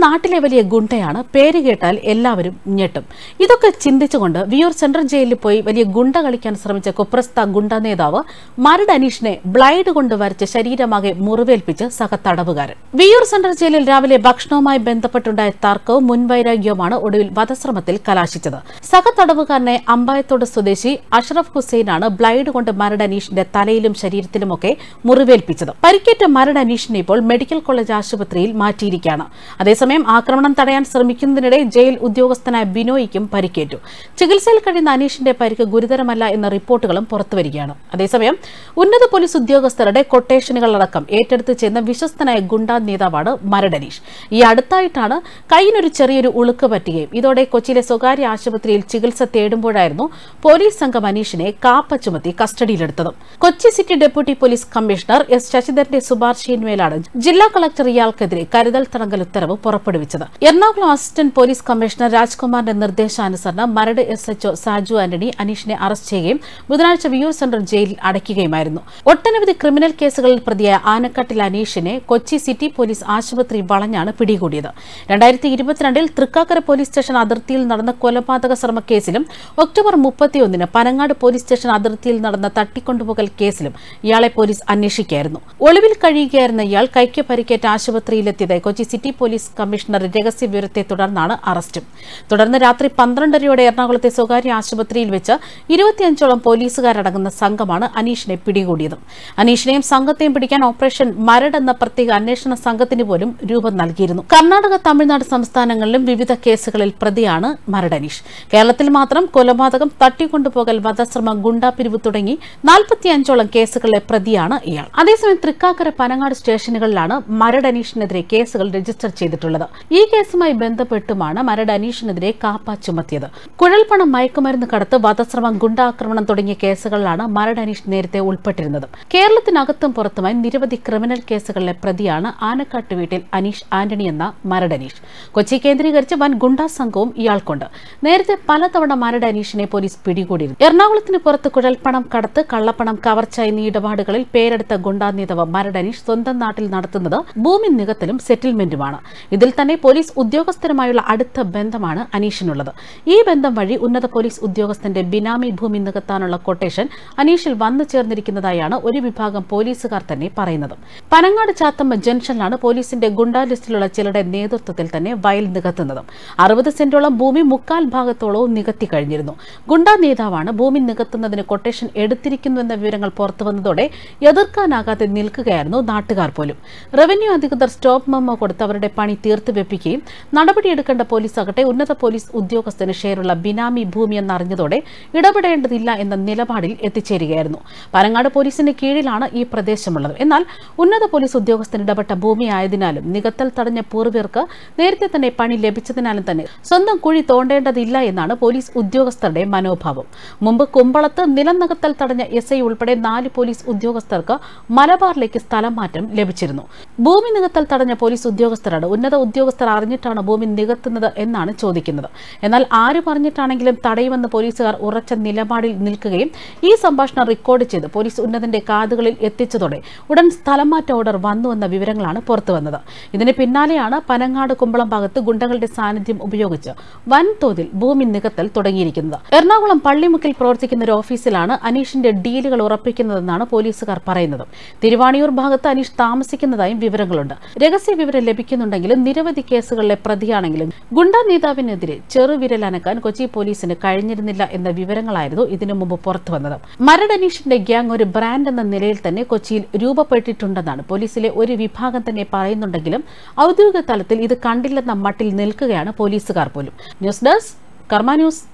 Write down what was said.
നാട്ടിലെ വലിയ ഗുണ്ടയാണ് പേര് കേട്ടാൽ എല്ലാവരും ഞെട്ടും ഇതൊക്കെ ചിന്തിച്ചുകൊണ്ട് വിയൂർ സെൻട്രൽ ജയിലിൽ പോയി വലിയ ഗുണ്ട കളിക്കാൻ ശ്രമിച്ച കുപ്രസ്ത ഗുണ്ട നേതാവ് മരട് അനീഷിനെ ബ്ലൈഡ് കൊണ്ട് വരച്ച് ശരീരമാകെ മുറിവേൽപ്പിച്ച് സഹ തടവുകാരൻ വിയൂർ സെൻട്രൽ ജയിലിൽ രാവിലെ ഭക്ഷണവുമായി ബന്ധപ്പെട്ടുണ്ടായ തർക്കവും മുൻവൈരാഗ്യവുമാണ് ഒടുവിൽ വധശ്രമത്തിൽ കലാശിച്ചത് സഹ തടവുകാരനെ അമ്പായത്തോട് സ്വദേശി അഷ്റഫ് ഹുസൈനാണ് ബ്ലൈഡ് കൊണ്ട് മരട് അനീഷിന്റെ തലയിലും ശരീരത്തിലുമൊക്കെ മുറിവേൽപ്പിച്ചത് പരിക്കേറ്റ മരട് അനീഷിനെ ഇപ്പോൾ മെഡിക്കൽ കോളേജ് ആശുപത്രിയിൽ മാറ്റിയിരിക്കുകയാണ് അതേസമയം ആക്രമണം തടയാൻ ശ്രമിക്കുന്നതിനിടെ ജയിൽ ഉദ്യോഗസ്ഥനായ ബിനോയിക്കും പരിക്കേറ്റു ചികിത്സയിൽ കഴിയുന്ന അനീഷിന്റെ പരിക്ക് ഗുരുതരമല്ല എന്ന റിപ്പോർട്ടുകളും പുറത്തുവരികയാണ് അതേസമയം ഉന്നത പോലീസ് ഉദ്യോഗസ്ഥരുടെ കൊട്ടേഷനുകളടക്കം ഏറ്റെടുത്ത് ചെയ്യുന്ന വിശ്വസ്തനായ ഗുണ്ടാ നേതാവാണ് മരടനീഷ് ഈ അടുത്തായിട്ടാണ് കൈയിനൊരു ചെറിയൊരു ഉളുക്ക് പറ്റുകയും ഇതോടെ കൊച്ചിയിലെ സ്വകാര്യ ആശുപത്രിയിൽ ചികിത്സ തേടുമ്പോഴായിരുന്നു പോലീസ് സംഘം അനീഷിനെ കാപ്പ ചുമത്തി കസ്റ്റഡിയിലെടുത്തത് Kochi city deputy police commissioner S ശശിധരന്റെ ശുപാർശയിന്മേലാണ് ജില്ലാ കളക്ടർ ഇയാൾക്കെതിരെ കരുതൽ തടങ്കൽ ഉത്തരവ് പുറപ്പെടുവിച്ചത് എറണാകുളം അസിസ്റ്റന്റ് പോലീസ് കമ്മീഷണർ രാജ്കുമാറിന്റെ നിർദ്ദേശാനുസരണം Maradu S H O Saju Antony അനീഷിനെ അറസ്റ്റ് ചെയ്യുകയും ബുധനാഴ്ച വിയൂർ സെൻട്രൽ ജയിലിൽ അടയ്ക്കുകയുമായിരുന്നു ഒട്ടനവധി ക്രിമിനൽ കേസുകളിൽ പ്രതിയായ ആനക്കാട്ടിൽ അനീഷിനെ കൊച്ചി സിറ്റി പോലീസ് ആശുപത്രി വളഞ്ഞാണ് പിടികൂടിയത് രണ്ടായിരത്തി ഇരുപത്തിരണ്ടിൽ തൃക്കാക്കര പോലീസ് സ്റ്റേഷൻ അതിർത്തിയിൽ നടന്ന കൊലപാതക ശ്രമ കേസിലും ഒക്ടോബർ മുപ്പത്തിയൊന്നിന് പനങ്ങാട് പോലീസ് സ്റ്റേഷൻ അതിർത്തിയിൽ നടന്ന തട്ടിക്കൊണ്ടുപോകൽ കേസിലും ഇയാളെ പോലീസ് അന്വേഷിക്കുകയായിരുന്നു ഒളിവിൽ കഴിയുകയായിരുന്ന ഇയാൾ കൈക്ക് പരിക്കേറ്റ ആശുപത്രിയിലെത്തിയതായി കൊച്ചി സിറ്റി പോലീസ് കമ്മീഷണർ രഹസ്യ വിവരത്തെ തുടർന്നാണ് അറസ്റ്റും തുടർന്ന് രാത്രി പന്ത്രണ്ടരയോടെ എറണാകുളത്തെ സ്വകാര്യ ആശുപത്രിയിൽ വെച്ച് ഇരുപത്തിയഞ്ചോളം പോലീസുകാരടങ്ങുന്ന സംഘമാണ് അനീഷിനെ പിടികൂടിയത് അനീഷിനെയും സംഘത്തെയും പിടിക്കാൻ ഓപ്പറേഷൻ മരട് എന്ന പ്രത്യേക അന്വേഷണ സംഘത്തിന് പോലും രൂപം നൽകിയിരുന്നു കർണാടക തമിഴ്നാട് സംസ്ഥാനങ്ങളിലും വിവിധ കേസുകളിൽ പ്രതിയാണ് മരട് അനീഷ് കേരളത്തിൽ മാത്രം കൊലപാതകം തട്ടിക്കൊണ്ടുപോകൽ വധശ്രമം ഗുണ്ടാപിരിവ് തുടങ്ങി നാൽപ്പത്തിയഞ്ചോളം കേസുകളിലെ പ്രതിയാണ് ഇയാൾ അതേസമയം തൃക്കാക്കര പനങ്ങാട് സ്റ്റേഷനുകളിലാണ് മരട് അനീഷിനെതിരെ കേസുകൾ രജിസ്റ്റർ ചെയ്തിട്ടുള്ളത് ഈ കേസുമായി ബന്ധപ്പെട്ടുമാണ് മരട് അനീഷിനെതിരെ കാപ്പ ചുമത്തിയത് കുഴൽപ്പണം മയക്കുമരുന്ന് കടത്ത് വധശ്രമം ഗുണ്ടാക്രമണം തുടങ്ങിയ കേസുകളിലാണ് മരട് അനീഷ് നേരത്തെ ഉൾപ്പെട്ടിരുന്നത് കേരളത്തിനകത്തും പുറത്തുമായി നിരവധി ക്രിമിനൽ കേസുകളിലെ പ്രതിയാണ് ആനക്കാട്ട് വീട്ടിൽ അനീഷ് ആന്റണി എന്ന മരട് അനീഷ് കൊച്ചി കേന്ദ്രീകരിച്ച് വൻ ഗുണ്ടാ സംഘവും ഇയാൾക്കുണ്ട് നേരത്തെ പലതവണ മരട് അനീഷിനെ പോലീസ് പിടികൂടിയിരുന്നു എറണാകുളത്തിന് പുറത്ത് കുഴൽപ്പണം കടത്ത് കള്ളപ്പണം കവർച്ച എന്നീ ഇടപാടുകളിൽ പേരെടുത്ത ഗുണ്ടാ നേതാവ് മരട് അനീഷ് സ്വന്തം നാട്ടിൽ നടത്തുന്നത് ഭൂമി നികത്തലും സെറ്റിൽമെന്റുമാണ് ഇതിൽ തന്നെ പോലീസ് ഉദ്യോഗസ്ഥരുമായുള്ള അടുത്ത ബന്ധമാണ് അനീഷിനുള്ളത് ഈ ബന്ധം വഴി ഉന്നത പോലീസ് ഉദ്യോഗസ്ഥന്റെ ബിനാമി ഭൂമി നികത്താനുള്ള കൊട്ടേഷൻ അനീഷിൽ വന്നു ചേർന്നിരിക്കുന്നതായാണ് ഒരു വിഭാഗം പോലീസുകാർ തന്നെ പറയുന്നത് പനങ്ങാട് ചാത്തമ്മ ജംഗ്ഷനിലാണ് പോലീസിന്റെ ഗുണ്ടാ ലിസ്റ്റിലുള്ള ചിലരുടെ നേതൃത്വത്തിൽ തന്നെ വയൽ നികത്തുന്നത് അറുപത് സെന്റോളം ഭൂമി മുക്കാൽ ഭാഗത്തോളവും നികത്തി കഴിഞ്ഞിരുന്നു ഗുണ്ടാ നേതാവാണ് ഭൂമി നികത്തുന്നതിന് കൊട്ടേഷൻ എടുത്തിരിക്കുന്നുവെന്ന വിവരങ്ങൾ പുറത്തുവന്നതോടെ എതിർക്കാനാകാതെ നിൽക്കുകയായിരുന്നു നാട്ടുകാർ പോലും റവന്യൂ അധികൃതർ സ്റ്റോപ്പ് മെമ്മോ കൊടുത്ത് അവരുടെ പണി തീർത്തു വെപ്പിക്കുകയും നടപടിയെടുക്കേണ്ട പോലീസ് ആകട്ടെ ഉന്നത പോലീസ് ഉദ്യോഗസ്ഥന് ഷെയറുള്ള ബിനാമി ഭൂമി എന്നറിഞ്ഞതോടെ ഇടപെടേണ്ടതില്ല എന്ന നിലപാടിൽ എത്തിച്ചേരുകയായിരുന്നു പനങ്ങാട് പോലീസിന് കീഴിലാണ് ഈ പ്രദേശമുള്ളത് എന്നാൽ ഉന്നത പോലീസ് ഉദ്യോഗസ്ഥൻ ഇടപെട്ട ഭൂമി ആയതിനാലും നികത്തൽ തടഞ്ഞ പൂർവ്വർക്ക് നേരത്തെ തന്നെ പണി ലഭിച്ചതിനാലും തന്നെ സ്വന്തം കുഴി തോണ്ടേണ്ടതില്ല എന്നാണ് പോലീസ് ഉദ്യോഗസ്ഥരുടെ മനോഭാവം മുമ്പ് കുമ്പളത്ത് നിലം നികത്തൽ തടഞ്ഞ എസ് ഐ ഉൾപ്പെടെ നാല് പോലീസ് ഉദ്യോഗസ്ഥർക്ക് മലബാറിലേക്ക് സ്ഥലം മാറ്റം ലഭിച്ചിരുന്നു ഭൂമി നികത്തൽ തടഞ്ഞ പോലീസ് ഉദ്യോഗസ്ഥരാണ് ഉന്നത ഉദ്യോഗസ്ഥർ അറിഞ്ഞിട്ടാണ് ഭൂമി നികത്തുന്നത് എന്നാണ് ചോദിക്കുന്നത് എന്നാൽ ആര് പറഞ്ഞിട്ടാണെങ്കിലും തടയുമെന്ന് പോലീസുകാർ ഉറച്ച നിലപാടിൽ നിൽക്കുകയും ഈ സംഭാഷണം റെക്കോർഡ് ചെയ്ത് പോലീസ് ഉന്നതന്റെ കാതുകളിൽ എത്തിച്ചതോടെ ഉടൻ സ്ഥലംമാറ്റ ഓർഡർ വന്നുവെന്ന വിവരങ്ങളാണ് പുറത്തുവന്നത് ഇതിന് പിന്നാലെയാണ് പനങ്ങാട് കുമ്പളം ഭാഗത്ത് ഗുണ്ടകളുടെ സാന്നിധ്യം ഉപയോഗിച്ച് വൻതോതിൽ ഭൂമി നികത്തൽ തുടങ്ങിയിരിക്കുന്നത് എറണാകുളം പള്ളിമുക്കിൽ പ്രവർത്തിക്കുന്ന ഒരു ഓഫീസിലാണ് അനീഷിന്റെ ഡീലുകൾ ഉറപ്പിക്കുന്നതെന്നാണ് പോലീസുകാർ പറയുന്നത് തിരുവാണിയൂർ ഭാഗത്ത് അനീഷ് താമസിക്കുന്നതായും വിവരങ്ങളുണ്ട് രഹസ്യ വിവരം ലഭിക്കുന്നുണ്ടെങ്കിലും നിരവധി കേസുകളിലെ പ്രതിയാണെങ്കിലും ഗുണ്ടാ നേതാവിനെതിരെ ചെറുവിരൽ അനക്കാൻ കൊച്ചി പോലീസിന് കഴിഞ്ഞിരുന്നില്ല എന്ന വിവരങ്ങളായിരുന്നു ഇതിനു മുമ്പ് പുറത്തുവന്നത് മരട് അനീഷിന്റെ ഗ്യാങ് ഒരു ബ്രാൻഡ് എന്ന നിലയിൽ തന്നെ കൊച്ചിയിൽ രൂപപ്പെട്ടിട്ടുണ്ടെന്നാണ് പോലീസിലെ ഒരു വിഭാഗം തന്നെ പറയുന്നുണ്ടെങ്കിലും ഔദ്യോഗിക തലത്തിൽ ഇത് കണ്ടില്ലെന്ന മട്ടിൽ നിൽക്കുകയാണ് പോലീസുകാർ പോലും ന്യൂസ് ഡെസ്ക് കർമ്മ ന്യൂസ്